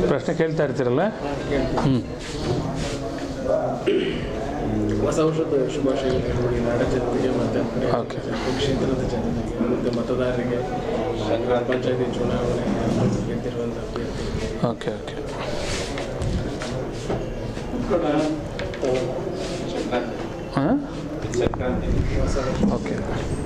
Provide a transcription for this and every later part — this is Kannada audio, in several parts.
ಪ್ರಶ್ನೆ ಕೇಳ್ತಾ ಇರ್ತೀರಲ್ಲ ಹ್ಞೂ ಹೊಸ ವರ್ಷದ ಶುಭಾಶಯಗಳು ಈ ನಾಡ ಜನತೆಗೆ ಮತ್ತು ಓಕೆ ಕ್ಷೇತ್ರದ ಜನತೆಗೆ ಮತ್ತು ಮತದಾರರಿಗೆ ಗ್ರಾಮ ಪಂಚಾಯತಿ ಚುನಾವಣೆ ಗೆದ್ದಿರುವಂಥ ಅಭ್ಯರ್ಥಿ ಓಕೆ ಓಕೆ ಹಾಂ ಓಕೆ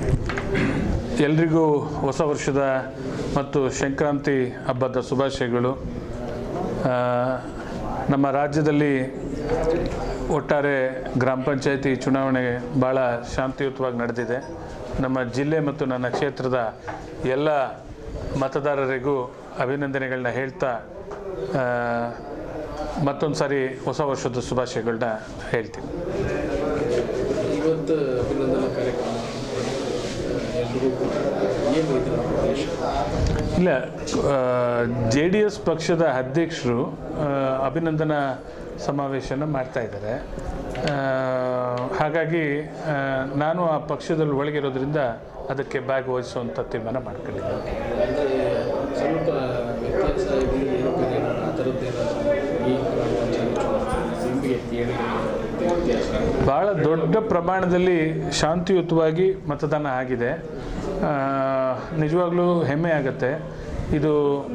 ಎಲ್ರಿಗೂ ಹೊಸ ವರ್ಷದ ಮತ್ತು ಸಂಕ್ರಾಂತಿ ಹಬ್ಬದ ಶುಭಾಶಯಗಳು ಆ, ನಮ್ಮ ರಾಜ್ಯದಲ್ಲಿ ಒಟ್ಟಾರೆ ಗ್ರಾಮ ಪಂಚಾಯತಿ ಚುನಾವಣೆ ಭಾಳ ಶಾಂತಿಯುತವಾಗಿ ನಡೆದಿದೆ ನಮ್ಮ ಜಿಲ್ಲೆ ಮತ್ತು ನನ್ನ ಕ್ಷೇತ್ರದ ಎಲ್ಲ ಮತದಾರರಿಗೂ ಅಭಿನಂದನೆಗಳನ್ನ ಹೇಳ್ತಾ ಆ, ಮತ್ತೊಂದು ಸಾರಿ ಹೊಸ ವರ್ಷದ ಶುಭಾಶಯಗಳನ್ನ ಹೇಳ್ತೀನಿ ಇವತ್ತು ಅಭಿನಂದನಾ ಕಾರ್ಯಕ್ರಮ ಎಲ್ರಿಗೂ ಕೂಡ ಏನು ಇದರ ಉದ್ದೇಶ ಇಲ್ಲ ಜೆ ಡಿ ಎಸ್ ಪಕ್ಷದ ಅಧ್ಯಕ್ಷರು ಆ, ಅಭಿನಂದನಾ ಸಮಾವೇಶನ ಮಾಡ್ತಾ ಇದ್ದಾರೆ ಆ, ಹಾಗಾಗಿ ಆ, ನಾನು ಆ ಪಕ್ಷದಲ್ಲಿ ಒಳಗಿರೋದ್ರಿಂದ ಅದಕ್ಕೆ ಭಾಗವಹಿಸುವಂಥ ತೀರ್ಮಾನ ಮಾಡ್ಕೊಂಡಿದ್ದೀನಿ ಅಂದರೆ ಸ್ವಲ್ಪ ವ್ಯತ್ಯಾಸ ಇದೆ ಏರುಪೇರು ಏನಾದ್ರು ಆ ಥರದ್ದು ಏನಾದರೂ ಈ ಗ್ರಾಮ ಪಂಚಾಯತಿ ಚುನಾವಣೆ ನಿಮಗೆ ಏನಿದೆ ವ್ಯತ್ಯಾಸ ಭಾಳ ದೊಡ್ಡ ಪ್ರಮಾಣದಲ್ಲಿ ಶಾಂತಿಯುತವಾಗಿ ಮತದಾನ ಆಗಿದೆ ಆ, ನಿಜವಾಗ್ಲೂ ಹೆಮ್ಮೆ ಆಗುತ್ತೆ ಇದು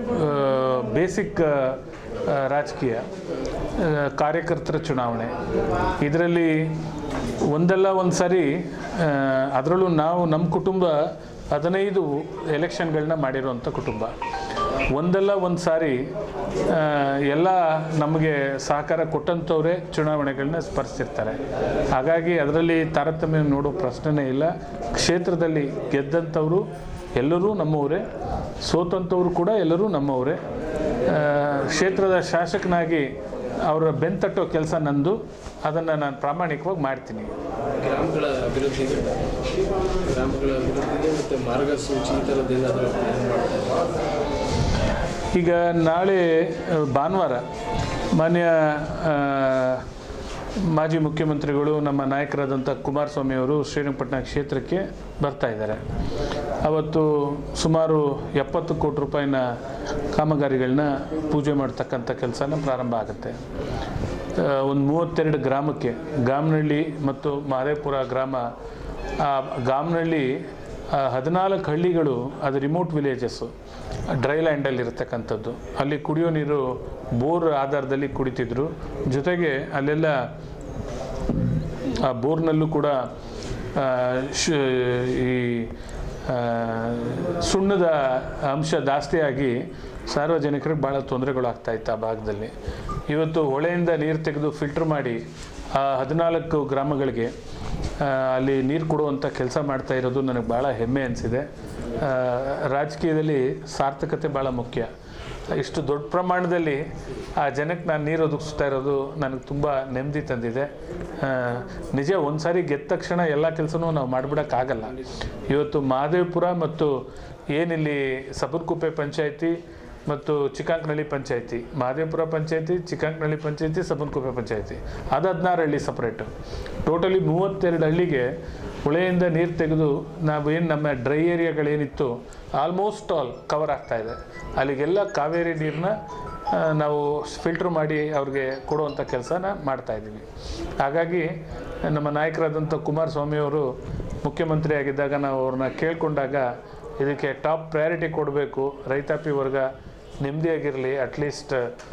ಬೇಸಿಕ್ ರಾಜಕೀಯ ಆ, ಕಾರ್ಯಕರ್ತರ ಚುನಾವಣೆ ಇದರಲ್ಲಿ ಒಂದಲ್ಲ ಒಂದು ಸಾರಿ ಅದರಲ್ಲೂ ನಾವು ನಮ್ಮ ಕುಟುಂಬ ಹದಿನೈದು ಎಲೆಕ್ಷನ್ಗಳನ್ನ ಮಾಡಿರುವಂಥ ಕುಟುಂಬ ಒಂದಲ್ಲ ಒಂದು ಸಾರಿ ಆ, ಎಲ್ಲ ನಮಗೆ ಸಹಕಾರ ಕೊಟ್ಟಂಥವ್ರೆ ಚುನಾವಣೆಗಳನ್ನ ಸ್ಪರ್ಶಿರ್ತಾರೆ ಹಾಗಾಗಿ ಅದರಲ್ಲಿ ತಾರತಮ್ಯ ನೋಡೋ ಪ್ರಶ್ನೆನೇ ಇಲ್ಲ ಕ್ಷೇತ್ರದಲ್ಲಿ ಗೆದ್ದಂಥವರು ಎಲ್ಲರೂ ನಮ್ಮವರೇ ಸೋತಂಥವ್ರು ಕೂಡ ಎಲ್ಲರೂ ನಮ್ಮವರೇ ಆ, ಕ್ಷೇತ್ರದ ಶಾಸಕನಾಗಿ ಅವರ ಬೆಂತಟ್ಟೋ ಕೆಲಸ ನಂದು ಅದನ್ನು ನಾನು ಪ್ರಾಮಾಣಿಕವಾಗಿ ಮಾಡ್ತೀನಿ ಗ್ರಾಮಗಳ ಅಭಿವೃದ್ಧಿಗೆ ಗ್ರಾಮಗಳ ಅಭಿವೃದ್ಧಿಗೆ ಮತ್ತು ಮಾರ್ಗಸೂಚಿ ಈ ಥರದ್ದು ಏನಾದರೂ ಪ್ಲ್ಯಾನ್ ಮಾಡ್ತಾ ಇದ್ದೀರಾ? ಈಗ ನಾಳೆ ಆ, ಭಾನುವಾರ ಮಾನ್ಯ ಆ, ಮಾಜಿ ಮುಖ್ಯಮಂತ್ರಿಗಳು ನಮ್ಮ ನಾಯಕರಾದಂಥ ಕುಮಾರಸ್ವಾಮಿ ಅವರು ಶ್ರೀರಂಗಪಟ್ಟಣ ಕ್ಷೇತ್ರಕ್ಕೆ ಬರ್ತಾ ಇದ್ದಾರೆ ಅವತ್ತು ಸುಮಾರು ಎಪ್ಪತ್ತು ಕೋಟಿ ರೂಪಾಯಿನ ಕಾಮಗಾರಿಗಳನ್ನ ಪೂಜೆ ಮಾಡ್ತಕ್ಕಂಥ ಕೆಲಸನ ಪ್ರಾರಂಭ ಆಗುತ್ತೆ ಒಂದು ಮೂವತ್ತೆರಡು ಗ್ರಾಮಕ್ಕೆ ಗಾಮನಹಳ್ಳಿ ಮತ್ತು ಮಹದೇಪುರ ಗ್ರಾಮ ಆ ಗಾಮನಹಳ್ಳಿ ಆ, ಹದಿನಾಲ್ಕು ಹಳ್ಳಿಗಳು ಅದು ರಿಮೋಟ್ ವಿಲೇಜಸ್ಸು ಡ್ರೈ ಲ್ಯಾಂಡಲ್ಲಿ ಇರತಕ್ಕಂಥದ್ದು ಅಲ್ಲಿ ಕುಡಿಯೋ ನೀರು ಬೋರ್ ಆಧಾರದಲ್ಲಿ ಕುಡಿತಿದ್ರು ಜೊತೆಗೆ ಅಲ್ಲೆಲ್ಲ ಆ ಬೋರ್ನಲ್ಲೂ ಕೂಡ ಆ, ಶ್- ಈ ಆ, ಸುಣ್ಣದ ಅಂಶ ಜಾಸ್ತಿಯಾಗಿ ಸಾರ್ವಜನಿಕರಿಗೆ ಭಾಳ ತೊಂದರೆಗಳಾಗ್ತಾ ಇತ್ತು ಆ ಭಾಗದಲ್ಲಿ ಇವತ್ತು ಹೊಳೆಯಿಂದ ನೀರು ತೆಗೆದು ಫಿಲ್ಟರ್ ಮಾಡಿ ಆ ಹದಿನಾಲ್ಕು ಗ್ರಾಮಗಳಿಗೆ ಆ, ಅಲ್ಲಿ ನೀರು ಕೊಡುವಂಥ ಕೆಲಸ ಮಾಡ್ತಾ ಇರೋದು ನನಗೆ ಭಾಳ ಹೆಮ್ಮೆ ಅನಿಸಿದೆ ರಾಜಕೀಯದಲ್ಲಿ ಸಾರ್ಥಕತೆ ಭಾಳ ಮುಖ್ಯ ಇಷ್ಟು ದೊಡ್ಡ ಪ್ರಮಾಣದಲ್ಲಿ ಆ ಜನಕ್ಕೆ ನಾನು ನೀರು ಒದಗಿಸ್ತಾ ಇರೋದು ನನಗೆ ತುಂಬ ನೆಮ್ಮದಿ ತಂದಿದೆ ಆ, ನಿಜ ಒಂದು ಸಾರಿ ಗೆದ್ದ ತಕ್ಷಣ ಎಲ್ಲ ಕೆಲಸನೂ ನಾವು ಮಾಡಿಬಿಡೋಕ್ಕಾಗಲ್ಲ ಇವತ್ತು ಮಹದೇವಪುರ ಮತ್ತು ಏನಿಲ್ಲಿ ಸಬರ್ಕುಪ್ಪೆ ಪಂಚಾಯತಿ ಮತ್ತು ಚಿಕ್ಕಂಕನಹಳ್ಳಿ ಪಂಚಾಯತಿ ಮಹದೇವಪುರ ಪಂಚಾಯತಿ ಚಿಕ್ಕಂಕನಹಳ್ಳಿ ಪಂಚಾಯತಿ ಸಬನ್ಕುಪ್ಪೆ ಪಂಚಾಯತಿ ಅದು ಹದಿನಾರು ಹಳ್ಳಿ ಸಪ್ರೇಟು ಟೋಟಲಿ ಮೂವತ್ತೆರಡು ಹಳ್ಳಿಗೆ ಹೊಳೆಯಿಂದ ನೀರು ತೆಗೆದು ನಾವು ಏನು ನಮ್ಮ ಡ್ರೈ ಏರಿಯಾಗಳೇನಿತ್ತು ಆಲ್ಮೋಸ್ಟ್ ಆಲ್ ಕವರ್ ಆಗ್ತಾ ಇದೆ ಅಲ್ಲಿಗೆಲ್ಲ ಕಾವೇರಿ ನೀರನ್ನ ಆ, ನಾವು ಫಿಲ್ಟ್ರ್ ಮಾಡಿ ಅವ್ರಿಗೆ ಕೊಡುವಂಥ ಕೆಲಸನ ಮಾಡ್ತಾ ಇದ್ದೀವಿ ಹಾಗಾಗಿ ನಮ್ಮ ನಾಯಕರಾದಂಥ ಕುಮಾರಸ್ವಾಮಿ ಅವರು ಮುಖ್ಯಮಂತ್ರಿ ಆಗಿದ್ದಾಗ ನಾವು ಅವ್ರನ್ನ ಕೇಳ್ಕೊಂಡಾಗ ಇದಕ್ಕೆ ಟಾಪ್ ಪ್ರಯಾರಿಟಿ ಕೊಡಬೇಕು ರೈತಾಪಿ ವರ್ಗ ನೆಮ್ಮದಿಯಾಗಿರಲಿ ಅಟ್ಲೀಸ್ಟ್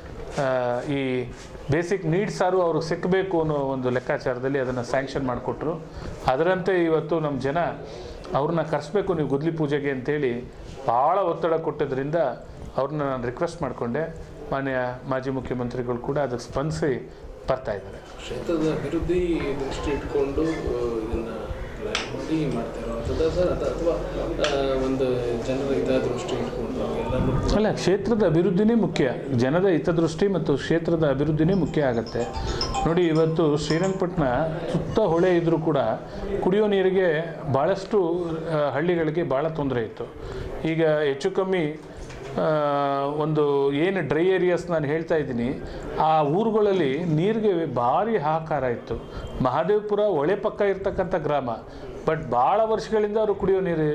ಈ ಬೇಸಿಕ್ ನೀಡ್ಸ್ ಆರು ಅವ್ರಿಗೆ ಸಿಕ್ಕಬೇಕು ಅನ್ನೋ ಒಂದು ಲೆಕ್ಕಾಚಾರದಲ್ಲಿ ಅದನ್ನು ಸ್ಯಾಂಕ್ಷನ್ ಮಾಡಿಕೊಟ್ರು ಅದರಂತೆ ಇವತ್ತು ನಮ್ಮ ಜನ ಅವ್ರನ್ನ ಕರೆಸ್ಬೇಕು ನೀವು ಗುದ್ಲಿ ಪೂಜೆಗೆ ಅಂತೇಳಿ ಭಾಳ ಒತ್ತಡ ಕೊಟ್ಟಿದ್ದರಿಂದ ಅವ್ರನ್ನ ನಾನು ರಿಕ್ವೆಸ್ಟ್ ಮಾಡಿಕೊಂಡೆ ಮಾನ್ಯ ಮಾಜಿ ಮುಖ್ಯಮಂತ್ರಿಗಳು ಕೂಡ ಅದಕ್ಕೆ ಸ್ಪಂದಿಸಿ ಬರ್ತಾ ಇದ್ದಾರೆ ಕ್ಷೇತ್ರದ ಅಭಿವೃದ್ಧಿ ದೃಷ್ಟಿ ಇಟ್ಕೊಂಡು ಆ, ಇದನ್ನ ಪ್ಲಾನ್ ಮಾಡಿ ಮಾಡ್ತಾ ಇರುವಂಥದ್ದು ಸರ್ ಅಥ- ಅಥವಾ ಆ, ಒಂದು ಜನರ ಹಿತದೃಷ್ಟಿ ಇಟ್ಕೊಂಡು ಎಲ್ಲರೂ ಅಲ್ಲ ಕ್ಷೇತ್ರದ ಅಭಿವೃದ್ಧಿನೇ ಮುಖ್ಯ ಜನದ ಹಿತದೃಷ್ಟಿ ಮತ್ತು ಕ್ಷೇತ್ರದ ಅಭಿವೃದ್ಧಿನೇ ಮುಖ್ಯ ಆಗುತ್ತೆ ನೋಡಿ ಇವತ್ತು ಶ್ರೀರಂಗಪಟ್ಟಣ ಸುತ್ತ ಹೊಳೆ ಇದ್ದರೂ ಕೂಡ ಕುಡಿಯೋ ನೀರಿಗೆ ಭಾಳಷ್ಟು ಆ, ಹಳ್ಳಿಗಳಿಗೆ ಭಾಳ ತೊಂದರೆ ಇತ್ತು ಈಗ ಹೆಚ್ಚು ಕಮ್ಮಿ ಆ, ಒಂದು ಏನು ಡ್ರೈ ಏರಿಯಾಸ್ ನಾನು ಹೇಳ್ತಾ ಇದ್ದೀನಿ ಆ ಊರುಗಳಲ್ಲಿ ನೀರಿಗೆ ಭಾರಿ ಹಾಹಾಕಾರ ಇತ್ತು ಮಹಾದೇವಪುರ ಹೊಳೆ ಪಕ್ಕ ಇರ್ತಕ್ಕಂಥ ಗ್ರಾಮ ಬಟ್ ಭಾಳ ವರ್ಷಗಳಿಂದ ಅವರು ಕುಡಿಯೋ ನೀರು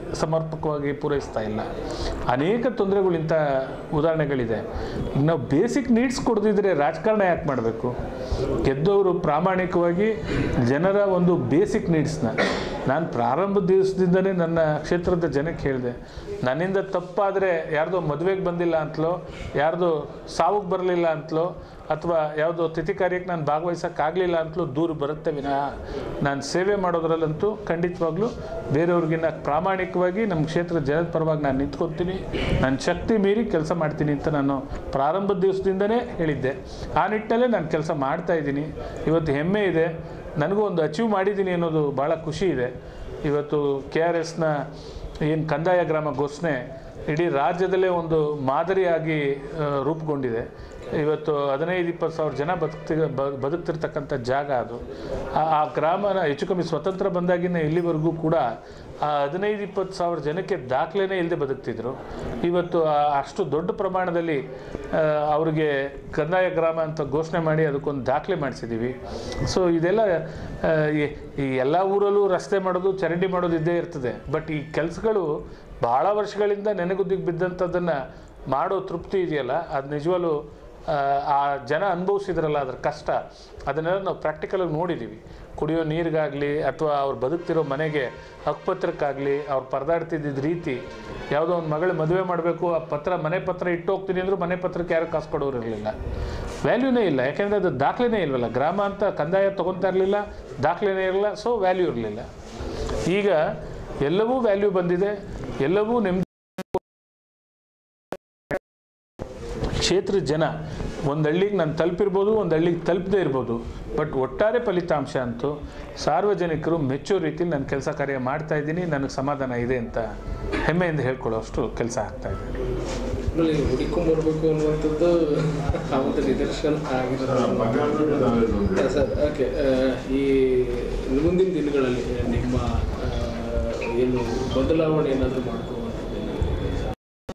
ಸಮರ್ಪಕವಾಗಿ ಪೂರೈಸ್ತಾ ಇಲ್ಲ ಅನೇಕ ತೊಂದರೆಗಳು ಇಂಥ ಉದಾಹರಣೆಗಳಿದೆ ಈಗ ನಾವು ಬೇಸಿಕ್ ನೀಡ್ಸ್ ಕೊಡದಿದ್ರೆ ರಾಜಕಾರಣ ಯಾಕೆ ಮಾಡಬೇಕು ಗೆದ್ದವರು ಪ್ರಾಮಾಣಿಕವಾಗಿ ಜನರ ಒಂದು ಬೇಸಿಕ್ ನೀಡ್ಸ್ನ ನಾನು ಪ್ರಾರಂಭದ ದಿವಸದಿಂದನೇ ನನ್ನ ಕ್ಷೇತ್ರದ ಜನಕ್ಕೆ ಹೇಳಿದೆ ನನ್ನಿಂದ ತಪ್ಪಾದರೆ ಯಾರ್ದೋ ಮದುವೆಗೆ ಬಂದಿಲ್ಲ ಅಂತಲೋ ಯಾರ್ದೋ ಸಾವುಗೆ ಬರಲಿಲ್ಲ ಅಂತಲೋ ಅಥವಾ ಯಾವುದೋ ತಿಥಿ ಕಾರ್ಯಕ್ಕೆ ನಾನು ಭಾಗವಹಿಸೋಕ್ಕಾಗಲಿಲ್ಲ ಅಂತಲೂ ದೂರ ಬರುತ್ತೆ ವಿನಃ ನಾನು ಸೇವೆ ಮಾಡೋದ್ರಲ್ಲಂತೂ ಖಂಡಿತವಾಗ್ಲೂ ಬೇರೆಯವ್ರಿಗಿನ್ನ ಪ್ರಾಮಾಣಿಕವಾಗಿ ನಮ್ಮ ಕ್ಷೇತ್ರದ ಜನದ ಪರವಾಗಿ ನಾನು ನಿಂತ್ಕೊತೀನಿ ನನ್ನ ಶಕ್ತಿ ಮೀರಿ ಕೆಲಸ ಮಾಡ್ತೀನಿ ಅಂತ ನಾನು ಪ್ರಾರಂಭದ ದಿವಸದಿಂದನೇ ಹೇಳಿದ್ದೆ ಆ ನಿಟ್ಟಿನಲ್ಲೇ ನಾನು ಕೆಲಸ ಮಾಡ್ತಾ ಇದ್ದೀನಿ ಇವತ್ತು ಹೆಮ್ಮೆ ಇದೆ ನನಗೂ ಒಂದು ಅಚೀವ್ ಮಾಡಿದ್ದೀನಿ ಅನ್ನೋದು ಭಾಳ ಖುಷಿ ಇದೆ ಇವತ್ತು ಕೆ ಆರ್ ಎಸ್ನ ಏನು ಕಂದಾಯ ಗ್ರಾಮ ಘೋಷಣೆ ಇಡೀ ರಾಜ್ಯದಲ್ಲೇ ಒಂದು ಮಾದರಿಯಾಗಿ ಆ, ರೂಪುಗೊಂಡಿದೆ ಇವತ್ತು ಹದಿನೈದು ಇಪ್ಪತ್ತು ಸಾವಿರ ಜನ ಬದುಕ್ತಿ ಬ- ಬದುಕ್ತಿರ್ತಕ್ಕಂಥ ಜಾಗ ಅದು ಆ- ಆ ಗ್ರಾಮನ ಹೆಚ್ಚು ಕಮ್ಮಿ ಸ್ವತಂತ್ರ ಬಂದಾಗಿನ ಇಲ್ಲಿವರೆಗೂ ಕೂಡ ಆ ಹದಿನೈದು ಇಪ್ಪತ್ತು ಸಾವಿರ ಜನಕ್ಕೆ ದಾಖಲೆನೇ ಇಲ್ಲದೆ ಬದುಕ್ತಿದ್ರು ಇವತ್ತು ಆ- ಅಷ್ಟು ದೊಡ್ಡ ಪ್ರಮಾಣದಲ್ಲಿ ಆ, ಅವ್ರಿಗೆ ಕಂದಾಯ ಗ್ರಾಮ ಅಂತ ಘೋಷಣೆ ಮಾಡಿ ಅದಕ್ಕೊಂದು ದಾಖಲೆ ಮಾಡಿಸಿದ್ದೀವಿ ಸೊ ಇದೆಲ್ಲ ಆ, ಈ- ಈ ಎಲ್ಲ ಊರಲ್ಲೂ ರಸ್ತೆ ಮಾಡೋದು ಚರಂಡಿ ಮಾಡೋದು ಇದ್ದೇ ಇರ್ತದೆ ಬಟ್ ಈ ಕೆಲಸಗಳು ಭಾಳ ವರ್ಷಗಳಿಂದ ನೆನೆಗುದ್ದಿಗೆ ಬಿದ್ದಂಥದ್ದನ್ನು ಮಾಡೋ ತೃಪ್ತಿ ಇದೆಯಲ್ಲ ಅದು ನಿಜವಾಗ್ಲೂ ಆ, ಆ ಜನ ಅನುಭವಿಸಿದ್ರಲ್ಲ ಅದ್ರ ಕಷ್ಟ ಅದನ್ನೆಲ್ಲ ನಾವು ಪ್ರಾಕ್ಟಿಕಲಾಗಿ ನೋಡಿದ್ದೀವಿ ಕುಡಿಯೋ ನೀರಿಗಾಗಲಿ ಅಥವಾ ಅವ್ರು ಬದುಕ್ತಿರೋ ಮನೆಗೆ ಹಕ್ಕುಪತ್ರಕ್ಕಾಗಲಿ ಅವ್ರು ಪರದಾಡ್ತಿದ್ದ ರೀತಿ ಯಾವುದೋ ಒಂದು ಮಗಳು ಮದುವೆ ಮಾಡಬೇಕು ಆ ಪತ್ರ ಮನೆ ಪತ್ರ ಇಟ್ಟು ಹೋಗ್ತೀನಿ ಅಂದರೂ ಮನೆ ಪತ್ರಕ್ಕೆ ಯಾರು ಕಾಸು ಕೊಡೋರು ಇರಲಿಲ್ಲ ವ್ಯಾಲ್ಯೂನೇ ಇಲ್ಲ ಯಾಕೆಂದರೆ ಅದು ದಾಖಲೆನೇ ಇಲ್ವಲ್ಲ ಗ್ರಾಮ ಅಂತ ಕಂದಾಯ ತೊಗೊತಾ ಇರಲಿಲ್ಲ ದಾಖಲೆನೇ ಇರಲಿಲ್ಲ ಸೊ ವ್ಯಾಲ್ಯೂ ಇರಲಿಲ್ಲ ಈಗ ಎಲ್ಲವೂ ವ್ಯಾಲ್ಯೂ ಬಂದಿದೆ ಎಲ್ಲವೂ ನೆಮ್ಮದಿ ಕ್ಷೇತ್ರದ ಜನ ಒಂದು ಹಳ್ಳಿಗೆ ನಾನು ತಲುಪಿರ್ಬೋದು ಒಂದು ಹಳ್ಳಿಗೆ ತಲುಪದೇ ಇರ್ಬೋದು ಬಟ್ ಒಟ್ಟಾರೆ ಫಲಿತಾಂಶ ಅಂತೂ ಸಾರ್ವಜನಿಕರು ಮೆಚ್ಚೋ ರೀತಿಲಿ ನಾನು ಕೆಲಸ ಕಾರ್ಯ ಮಾಡ್ತಾ ಇದ್ದೀನಿ ನನಗೆ ಸಮಾಧಾನ ಇದೆ ಅಂತ ಹೆಮ್ಮೆಯಿಂದ ಹೇಳ್ಕೊಳ್ಳೋ ಅಷ್ಟು ಕೆಲಸ ಆಗ್ತಾ ಇದೆ ಆಮೇಲೆ ಹುಡುಕೊಂಬರ್ಬೇಕು ಅನ್ನುವಂಥದ್ದು ಆ ಒಂದು ನಿದರ್ಶನ ಆಗಿರೋದು ಸರ್ ಓಕೆ ಈ ಮುಂದಿನ ದಿನಗಳಲ್ಲಿ ನಿಮ್ಮ ಆ, ಏನು ಬದಲಾವಣೆ ಏನಾದರೂ ಮಾಡ್ಕೋವಂಥದ್ದು ಏನಾದ್ರು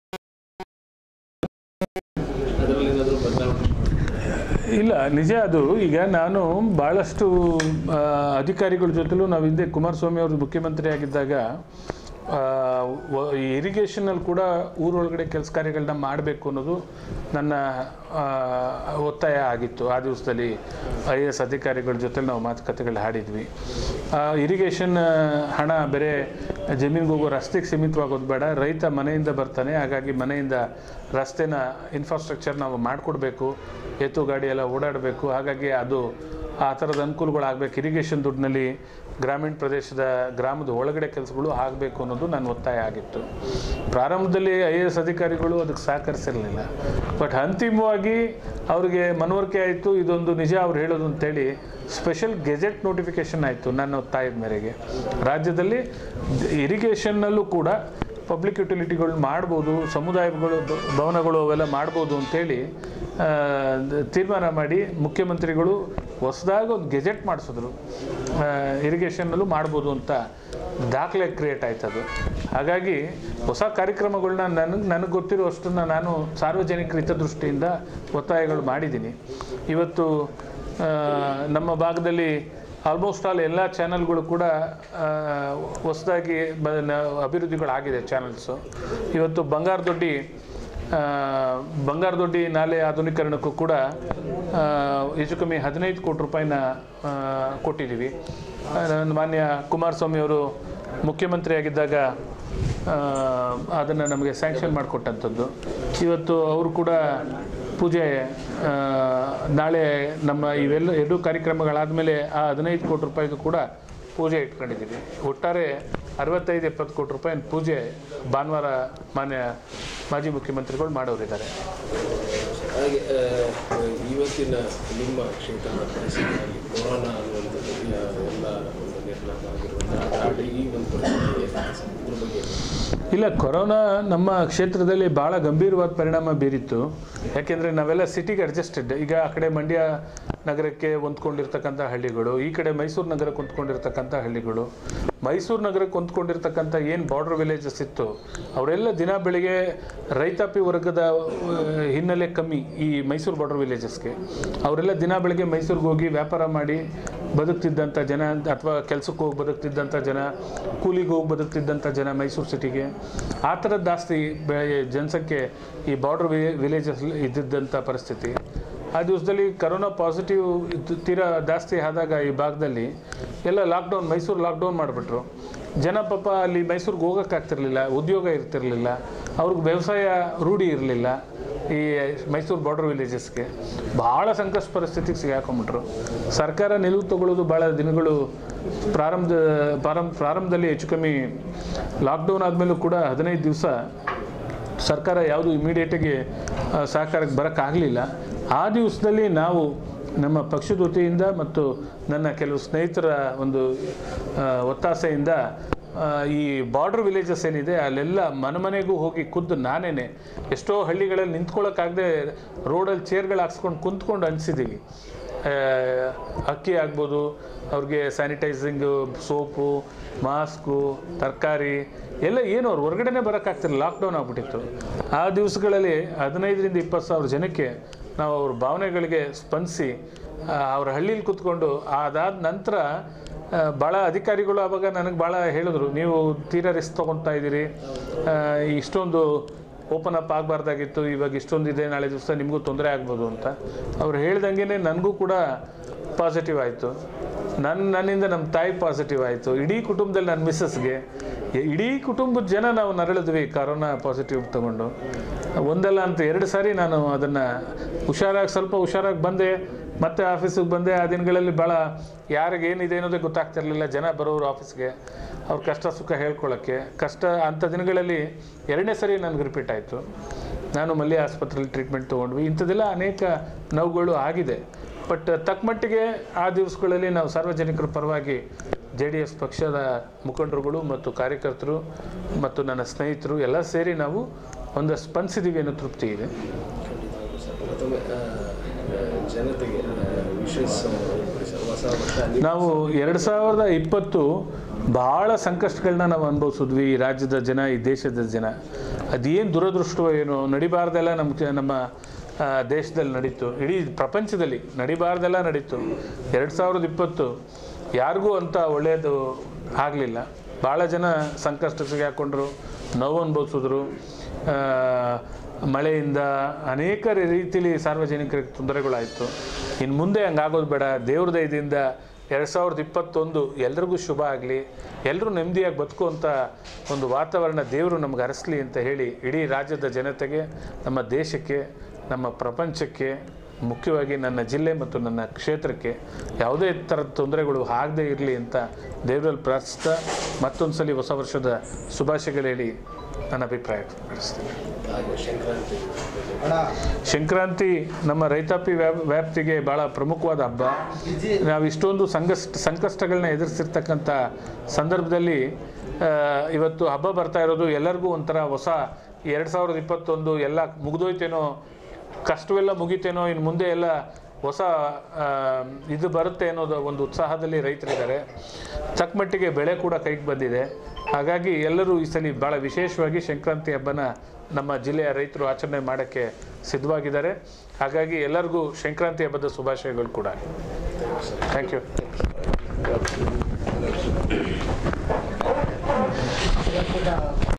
ಅದರಲ್ಲಿ ಏನಾದರೂ ಬದಲಾವಣೆ ಮಾಡ್ಕೊ- ಇಲ್ಲ ನಿಜ ಅದು ಈಗ ನಾನು ಭಾಳಷ್ಟು ಆ, ಅಧಿಕಾರಿಗಳ ಜೊತೆಲೂ ನಾವು ಹಿಂದೆ ಕುಮಾರಸ್ವಾಮಿ ಅವರು ಮುಖ್ಯಮಂತ್ರಿ ಆಗಿದ್ದಾಗ ಇರಿಗೇಷನಲ್ಲಿ ಕೂಡ ಊರೊಳಗಡೆ ಕೆಲಸ ಕಾರ್ಯಗಳನ್ನ ಮಾಡಬೇಕು ಅನ್ನೋದು ನನ್ನ ಆ, ಒತ್ತಾಯ ಆಗಿತ್ತು ಆ ದಿವಸದಲ್ಲಿ ಐ ಎ ಎಸ್ ಅಧಿಕಾರಿಗಳ ಜೊತೆ ನಾವು ಮಾತುಕತೆಗಳು ಆಡಿದ್ವಿ ಇರಿಗೇಷನ್ ಹಣ ಬೇರೆ ಜಮೀನಿಗೆ ಹೋಗೋ ರಸ್ತೆಗೆ ಸೀಮಿತವಾಗೋದು ಬೇಡ ರೈತ ಮನೆಯಿಂದ ಬರ್ತಾನೆ ಹಾಗಾಗಿ ಮನೆಯಿಂದ ರಸ್ತೆನ ಇನ್ಫ್ರಾಸ್ಟ್ರಕ್ಚರ್ ನಾವು ಮಾಡಿಕೊಡ್ಬೇಕು ಎತ್ತು ಗಾಡಿ ಎಲ್ಲ ಓಡಾಡಬೇಕು ಹಾಗಾಗಿ ಅದು ಆ ಥರದ ಅನುಕೂಲಗಳಾಗಬೇಕು ಇರಿಗೇಷನ್ ದುಡ್ಡಿನಲ್ಲಿ ಗ್ರಾಮೀಣ ಪ್ರದೇಶದ ಗ್ರಾಮದ ಒಳಗಡೆ ಕೆಲಸಗಳು ಆಗಬೇಕು ಅನ್ನೋದು ನನ್ನ ಒತ್ತಾಯ ಆಗಿತ್ತು ಪ್ರಾರಂಭದಲ್ಲಿ ಐ ಎ ಎಸ್ ಅಧಿಕಾರಿಗಳು ಅದಕ್ಕೆ ಸಹಕರಿಸಿರಲಿಲ್ಲ ಬಟ್ ಅಂತಿಮವಾಗಿ ಅವ್ರಿಗೆ ಮನವರಿಕೆ ಆಯಿತು ಇದೊಂದು ನಿಜ ಅವ್ರು ಹೇಳೋದು ಅಂತೇಳಿ ಸ್ಪೆಷಲ್ ಗೆಜೆಟ್ ನೋಟಿಫಿಕೇಶನ್ ಆಯಿತು ನನ್ನ ಒತ್ತಾಯದ ಮೇರೆಗೆ ರಾಜ್ಯದಲ್ಲಿ ಇರಿಗೇಷನ್ನಲ್ಲೂ ಕೂಡ ಪಬ್ಲಿಕ್ ಯುಟಿಲಿಟಿಗಳು ಮಾಡ್ಬೋದು ಸಮುದಾಯಗಳು ಭ- ಭವನಗಳು ಅವೆಲ್ಲ ಮಾಡ್ಬೋದು ಅಂತೇಳಿ ಆ, ದ- ತೀರ್ಮಾನ ಮಾಡಿ ಮುಖ್ಯಮಂತ್ರಿಗಳು ಹೊಸದಾಗಿ ಒಂದು ಗೆಜೆಟ್ ಮಾಡಿಸಿದ್ರು ಇರಿಗೇಷನ್ನಲ್ಲೂ ಮಾಡ್ಬೋದು ಅಂತ ದಾಖಲೆ ಕ್ರಿಯೇಟ್ ಆಯ್ತದು ಹಾಗಾಗಿ ಹೊಸ ಕಾರ್ಯಕ್ರಮಗಳನ್ನ ನನಗೆ ನನಗೆ ಗೊತ್ತಿರುವಷ್ಟನ್ನು ನಾನು ಸಾರ್ವಜನಿಕರ ಹಿತದೃಷ್ಟಿಯಿಂದ ಒತ್ತಾಯಗಳು ಮಾಡಿದ್ದೀನಿ ಇವತ್ತು ಆ, ನಮ್ಮ ಭಾಗದಲ್ಲಿ ಆಲ್ಮೋಸ್ಟ್ ಆಲ್ ಎಲ್ಲ ಚಾನಲ್ಗಳು ಕೂಡ ಹೊಸದಾಗಿ ಬ ನ- ಅಭಿವೃದ್ಧಿಗಳಾಗಿದೆ ಚಾನಲ್ಸು ಇವತ್ತು ಬಂಗಾರ ದೊಡ್ಡಿ ಆ, ಬಂಗಾರ ದೊಡ್ಡಿ ನಾಲೆ ಆಧುನೀಕರಣಕ್ಕೂ ಕೂಡ ಆ, ಹೆಚ್ಚು ಕಮ್ಮಿ ಹದಿನೈದು ಕೋಟಿ ರೂಪಾಯಿನ ಆ, ಕೊಟ್ಟಿದ್ದೀವಿ ಆ, ನನ್ನ ಮಾನ್ಯ ಕುಮಾರಸ್ವಾಮಿ ಅವರು ಮುಖ್ಯಮಂತ್ರಿ ಆಗಿದ್ದಾಗ ಅದನ್ನು ನಮಗೆ ಸ್ಯಾಂಕ್ಷನ್ ಮಾಡಿಕೊಟ್ಟಂಥದ್ದು ಇವತ್ತು ಅವರು ಕೂಡ ಪೂಜೆ ಆ, ನಾಳೆ ನಮ್ಮ ಇವೆಲ್ಲ ಎರಡು ಕಾರ್ಯಕ್ರಮಗಳಾದಮೇಲೆ ಆ ಹದಿನೈದು ಕೋಟಿ ರೂಪಾಯಿಗೂ ಕೂಡ ಪೂಜೆ ಇಟ್ಕೊಂಡಿದ್ದೀವಿ ಒಟ್ಟಾರೆ ಅರವತ್ತೈದು ಎಪ್ಪತ್ತು ಕೋಟಿ ರೂಪಾಯಿ ಪೂಜೆ ಭಾನುವಾರ ಮಾನ್ಯ ಮಾಜಿ ಮುಖ್ಯಮಂತ್ರಿಗಳು ಮಾಡೋರಿದ್ದಾರೆ ಹಾಗೆ ಆ, ಇವತ್ತಿನ ನಿಮ್ಮ ಕ್ಷೇತ್ರದ ಪರಿಸ್ಥಿತಿಯಲ್ಲಿ ಕೊರೋನಾ ಅನ್ನುವಂಥದ್ದು ಯಾ- ಎಲ್ಲ ಒಂದು ನಿರ್ನಾಮ ಆಗಿರುವಂತಹ ಆ ಈ ಒಂದು ಪರಿಸ್ಥಿತಿ ಇದ್ರ ಬಗ್ಗೆ ಇಲ್ಲ ಕೊರೋನಾ ನಮ್ಮ ಕ್ಷೇತ್ರದಲ್ಲಿ ಭಾಳ ಗಂಭೀರವಾದ ಪರಿಣಾಮ ಬೀರಿತ್ತು ಯಾಕೆಂದರೆ ನಾವೆಲ್ಲ ಸಿಟಿಗೆ ಅಡ್ಜಸ್ಟೆಡ್ ಈಗ ಆ ಕಡೆ ಮಂಡ್ಯ ನಗರಕ್ಕೆ ಹೊಂದ್ಕೊಂಡಿರ್ತಕ್ಕಂಥ ಹಳ್ಳಿಗಳು ಈ ಕಡೆ ಮೈಸೂರು ನಗರಕ್ಕೆ ಹೊಂದ್ಕೊಂಡಿರ್ತಕ್ಕಂಥ ಹಳ್ಳಿಗಳು ಮೈಸೂರು ನಗರಕ್ಕೆ ಹೊಂದ್ಕೊಂಡಿರ್ತಕ್ಕಂಥ ಏನು ಬಾರ್ಡರ್ ವಿಲೇಜಸ್ ಇತ್ತು ಅವರೆಲ್ಲ ದಿನ ಬೆಳಿಗ್ಗೆ ರೈತಾಪಿ ವರ್ಗದ ಆ, ಹಿನ್ನೆಲೆ ಕಮ್ಮಿ ಈ ಮೈಸೂರು ಬಾರ್ಡರ್ ವಿಲೇಜಸ್ಗೆ ಅವರೆಲ್ಲ ದಿನ ಬೆಳಗ್ಗೆ ಮೈಸೂರಿಗೆ ಹೋಗಿ ವ್ಯಾಪಾರ ಮಾಡಿ ಬದುಕ್ತಿದ್ದಂಥ ಜನ ಅಥವಾ ಕೆಲಸಕ್ಕೆ ಹೋಗಿ ಬದುಕ್ತಿದ್ದಂಥ ಜನ ಕೂಲಿಗೆ ಹೋಗಿ ಬದುಕ್ತಿದ್ದಂಥ ಜನ ಮೈಸೂರು ಸಿಟಿಗೆ ಆ ಥರದ್ದು ಜಾಸ್ತಿ ಬೆ- ಜನಸಂಖ್ಯೆ ಈ ಬಾರ್ಡರ್ ವಿಲೇಜಸ್ ಇದ್ದಿದ್ದಂಥ ಪರಿಸ್ಥಿತಿ ಆ ದಿವಸದಲ್ಲಿ ಕರೋನಾ ಪಾಸಿಟಿವ್ ಇದ್ದು ತೀರಾ ಜಾಸ್ತಿ ಆದಾಗ ಈ ಭಾಗದಲ್ಲಿ ಎಲ್ಲ ಲಾಕ್ಡೌನ್ ಮೈಸೂರು ಲಾಕ್ಡೌನ್ ಮಾಡಿಬಿಟ್ರು ಜನ ಪಾಪ ಅಲ್ಲಿ ಮೈಸೂರಿಗೆ ಹೋಗೋಕ್ಕಾಗ್ತಿರ್ಲಿಲ್ಲ ಉದ್ಯೋಗ ಇರ್ತಿರ್ಲಿಲ್ಲ ಅವ್ರಿಗೆ ವ್ಯವಸಾಯ ರೂಢಿ ಇರಲಿಲ್ಲ ಈ ಮೈಸೂರು ಬಾರ್ಡರ್ ವಿಲೇಜಸ್ಗೆ ಭಾಳ ಸಂಕಷ್ಟ ಪರಿಸ್ಥಿತಿಗೆ ಸಿಗಾಕೊಂಬಿಟ್ರು ಸರ್ಕಾರ ನಿಲುವು ತಗೊಳ್ಳೋದು ಭಾಳ ದಿನಗಳು ಪ್ರಾರಂಭದ ಪ್ರಾರಂಭ ಪ್ರಾರಂಭದಲ್ಲಿ ಹೆಚ್ಚು ಕಮ್ಮಿ ಲಾಕ್ಡೌನ್ ಆದಮೇಲೂ ಕೂಡ ಹದಿನೈದು ದಿವಸ ಸರ್ಕಾರ ಯಾವುದು ಇಮಿಡಿಯೇಟಾಗಿ ಸಹಕಾರಕ್ಕೆ ಬರೋಕ್ಕಾಗಲಿಲ್ಲ ಆ ದಿವಸದಲ್ಲಿ ನಾವು ನಮ್ಮ ಪಕ್ಷದ ವತಿಯಿಂದ ಮತ್ತು ನನ್ನ ಕೆಲವು ಸ್ನೇಹಿತರ ಒಂದು ಆ, ಒತ್ತಾಸೆಯಿಂದ ಆ, ಈ ಬಾರ್ಡರ್ ವಿಲೇಜಸ್ ಏನಿದೆ ಅಲ್ಲೆಲ್ಲ ಮನೆ ಮನೆಗೂ ಹೋಗಿ ಖುದ್ದು ನಾನೇನೆ ಎಷ್ಟೋ ಹಳ್ಳಿಗಳಲ್ಲಿ ನಿಂತ್ಕೊಳ್ಳೋಕ್ಕಾಗದೆ ರೋಡಲ್ಲಿ ಚೇರ್ಗಳು ಹಾಕ್ಸ್ಕೊಂಡು ಕುಂತ್ಕೊಂಡು ಅನಿಸಿದ್ದೀವಿ ಅಕ್ಕಿ ಆಗ್ಬೋದು ಅವ್ರಿಗೆ ಸ್ಯಾನಿಟೈಸಿಂಗು ಸೋಪು ಮಾಸ್ಕು ತರಕಾರಿ ಎಲ್ಲ ಏನು ಅವ್ರು ಹೊರಗಡೆನೇ ಬರೋಕ್ಕಾಗ್ತಿಲ್ಲ ಲಾಕ್ಡೌನ್ ಆಗ್ಬಿಟ್ಟಿತ್ತು ಆ ದಿವಸಗಳಲ್ಲಿ ಹದಿನೈದರಿಂದ ಇಪ್ಪತ್ತು ಸಾವಿರ ಜನಕ್ಕೆ ನಾವು ಅವ್ರ ಭಾವನೆಗಳಿಗೆ ಸ್ಪಂದಿಸಿ ಆ, ಅವ್ರ ಹಳ್ಳೀಲಿ ಕೂತ್ಕೊಂಡು ಅದಾದ ನಂತರ ಆ, ಭಾಳ ಅಧಿಕಾರಿಗಳು ಆವಾಗ ನನಗೆ ಭಾಳ ಹೇಳಿದ್ರು ನೀವು ತೀರಾ ರಿಸ್ಕ್ ತೊಗೊತಾ ಇದ್ದೀರಿ ಆ, ಇಷ್ಟೊಂದು ಓಪನ್ ಅಪ್ ಆಗಬಾರ್ದಾಗಿತ್ತು ಇವಾಗ ಇಷ್ಟೊಂದು ಇದೆ ನಾಳೆ ದಿವಸ ನಿಮಗೂ ತೊಂದರೆ ಆಗ್ಬೋದು ಅಂತ ಅವ್ರು ಹೇಳ್ದಂಗೆ ನನಗೂ ಕೂಡ ಪಾಸಿಟಿವ್ ಆಯಿತು ನನ್ನ ನನ್ನಿಂದ ನಮ್ಮ ತಾಯಿ ಪಾಸಿಟಿವ್ ಆಯಿತು ಇಡೀ ಕುಟುಂಬದಲ್ಲಿ ನನ್ನ ಮಿಸ್ಸಸ್ಗೆ ಇಡೀ ಕುಟುಂಬದ ಜನ ನಾವು ನರಳಿದ್ವಿ ಕರೋನಾ ಪಾಸಿಟಿವ್ ತಗೊಂಡು ಒಂದಲ್ಲ ಅಂತ ಎರಡು ಸಾರಿ ನಾನು ಅದನ್ನು ಹುಷಾರಾಗಿ ಸ್ವಲ್ಪ ಹುಷಾರಾಗಿ ಬಂದೆ ಮತ್ತೆ ಆಫೀಸಿಗೆ ಬಂದೆ ಆ ದಿನಗಳಲ್ಲಿ ಭಾಳ ಯಾರಿಗೆ ಏನಿದೆ ಅನ್ನೋದೇ ಗೊತ್ತಾಗ್ತಿರ್ಲಿಲ್ಲ ಜನ ಬರೋರು ಆಫೀಸ್ಗೆ ಅವ್ರ ಕಷ್ಟ ಸುಖ ಹೇಳ್ಕೊಳ್ಳೋಕ್ಕೆ ಕಷ್ಟ ಅಂಥ ದಿನಗಳಲ್ಲಿ ಎರಡನೇ ಸರಿ ನನಗೆ ರಿಪೀಟ್ ಆಯಿತು ನಾನು ಮಲ್ಯ ಆಸ್ಪತ್ರೆಯಲ್ಲಿ ಟ್ರೀಟ್ಮೆಂಟ್ ತೊಗೊಂಡ್ವಿ ಇಂಥದ್ದೆಲ್ಲ ಅನೇಕ ನೋವುಗಳು ಆಗಿದೆ ಬಟ್ ತಕ್ಕ ಮಟ್ಟಿಗೆ ಆ ದಿವಸಗಳಲ್ಲಿ ನಾವು ಸಾರ್ವಜನಿಕರ ಪರವಾಗಿ ಜೆ ಡಿ ಎಸ್ ಪಕ್ಷದ ಮುಖಂಡರುಗಳು ಮತ್ತು ಕಾರ್ಯಕರ್ತರು ಮತ್ತು ನನ್ನ ಸ್ನೇಹಿತರು ಎಲ್ಲ ಸೇರಿ ನಾವು ಒಂದು ಸ್ಪಂದಿಸಿದ್ದೀವಿ ಅನ್ನೋ ತೃಪ್ತಿ ಇದೆ ಮತ್ತೊಮ್ಮೆ ಆ, ಆ, ಜನತೆಗೆ ವಿಶೇಷ ಹೊಸ ವರ್ಷ ನಿಮ್ಮ ನಾವು ಎರಡು ಸಾವಿರದ ಇಪ್ಪತ್ತು ಭಾಳ ಸಂಕಷ್ಟಗಳನ್ನ ನಾವು ಅನುಭವಿಸಿದ್ವಿ ಈ ರಾಜ್ಯದ ಜನ ಈ ದೇಶದ ಜನ ಅದೇನು ದುರದೃಷ್ಟವೋ ಏನೋ ನಡಿಬಾರ್ದೆಲ್ಲ ನಮ್ಮ ಜ- ನಮ್ಮ ಆ, ದೇಶದಲ್ಲಿ ನಡೀತು ಇಡೀ ಪ್ರಪಂಚದಲ್ಲಿ ನಡಿಬಾರ್ದೆಲ್ಲ ನಡೀತು ಎರಡು ಸಾವಿರದ ಇಪ್ಪತ್ತು ಯಾರಿಗೂ ಅಂತ ಒಳ್ಳೆಯದು ಆಗಲಿಲ್ಲ ಭಾಳ ಜನ ಸಂಕಷ್ಟಕ್ಕೆ ಸಿಗಾಕೊಂಡ್ರು ನೋವು ಅನುಭವಿಸಿದ್ರು ಆ, ಮಳೆಯಿಂದ ಅನೇಕ ರೀತಿಯಲ್ಲಿ ಸಾರ್ವಜನಿಕರಿಗೆ ತೊಂದರೆಗಳಾಯಿತು ಇನ್ನು ಮುಂದೆ ಹಂಗಾಗೋದು ಬೇಡ ದೇವ್ರ ದಯದಿಂದ ಎರಡು ಸಾವಿರದ ಇಪ್ಪತ್ತೊಂದು ಎಲ್ರಿಗೂ ಶುಭ ಆಗಲಿ ಎಲ್ಲರೂ ನೆಮ್ಮದಿಯಾಗಿ ಬದುಕುವಂಥ ಒಂದು ವಾತಾವರಣ ದೇವರು ನಮ್ಗೆ ಹರಿಸ್ಲಿ ಅಂತ ಹೇಳಿ ಇಡೀ ರಾಜ್ಯದ ಜನತೆಗೆ ನಮ್ಮ ದೇಶಕ್ಕೆ ನಮ್ಮ ಪ್ರಪಂಚಕ್ಕೆ ಮುಖ್ಯವಾಗಿ ನನ್ನ ಜಿಲ್ಲೆ ಮತ್ತು ನನ್ನ ಕ್ಷೇತ್ರಕ್ಕೆ ಯಾವುದೇ ಥರದ ತೊಂದರೆಗಳು ಆಗದೇ ಇರಲಿ ಅಂತ ದೇವರಲ್ಲಿ ಪ್ರಾರ್ಥಿಸ್ತಾ ಮತ್ತೊಂದು ಸಲ ಹೊಸ ವರ್ಷದ ಶುಭಾಶಯಗಳು ಹೇಳಿ ನನ್ನ ಅಭಿಪ್ರಾಯ ವ್ಯಕ್ತಪಡಿಸ್ತೀನಿ ಹಾಗೆ ಸಂಕ್ರಾಂತಿ ಸಂಕ್ರಾಂತಿ ನಮ್ಮ ರೈತಾಪಿ ವ್ಯಾಪ್ ವ್ಯಾಪ್ತಿಗೆ ಭಾಳ ಪ್ರಮುಖವಾದ ಹಬ್ಬ ನಾವು ಇಷ್ಟೊಂದು ಸಂಕಷ್ಟ ಸಂಕಷ್ಟಗಳನ್ನ ಎದುರಿಸಿರ್ತಕ್ಕಂಥ ಸಂದರ್ಭದಲ್ಲಿ ಆ, ಇವತ್ತು ಹಬ್ಬ ಬರ್ತಾ ಇರೋದು ಎಲ್ಲರಿಗೂ ಒಂಥರ ಹೊಸ ಎರಡು ಸಾವಿರದ ಇಪ್ಪತ್ತೊಂದು ಎಲ್ಲ ಮುಗಿದೋಯ್ತೇನೋ ಕಷ್ಟವೆಲ್ಲ ಮುಗಿತೇನೋ ಇನ್ನು ಮುಂದೆ ಎಲ್ಲ ಹೊಸ ಆ, ಇದು ಬರುತ್ತೆ ಅನ್ನೋದು ಒಂದು ಉತ್ಸಾಹದಲ್ಲಿ ರೈತರಿದ್ದಾರೆ ತಕ್ಕ ಮಟ್ಟಿಗೆ ಬೆಳೆ ಕೂಡ ಕೈಗೆ ಬಂದಿದೆ ಹಾಗಾಗಿ ಎಲ್ಲರೂ ಈ ಸಲ ಭಾಳ ವಿಶೇಷವಾಗಿ ಸಂಕ್ರಾಂತಿ ಹಬ್ಬನ ನಮ್ಮ ಜಿಲ್ಲೆಯ ರೈತರು ಆಚರಣೆ ಮಾಡೋಕ್ಕೆ ಸಿದ್ಧವಾಗಿದ್ದಾರೆ ಹಾಗಾಗಿ ಎಲ್ಲರಿಗೂ ಸಂಕ್ರಾಂತಿ ಹಬ್ಬದ ಶುಭಾಶಯಗಳು ಕೂಡ ಥ್ಯಾಂಕ್ ಯು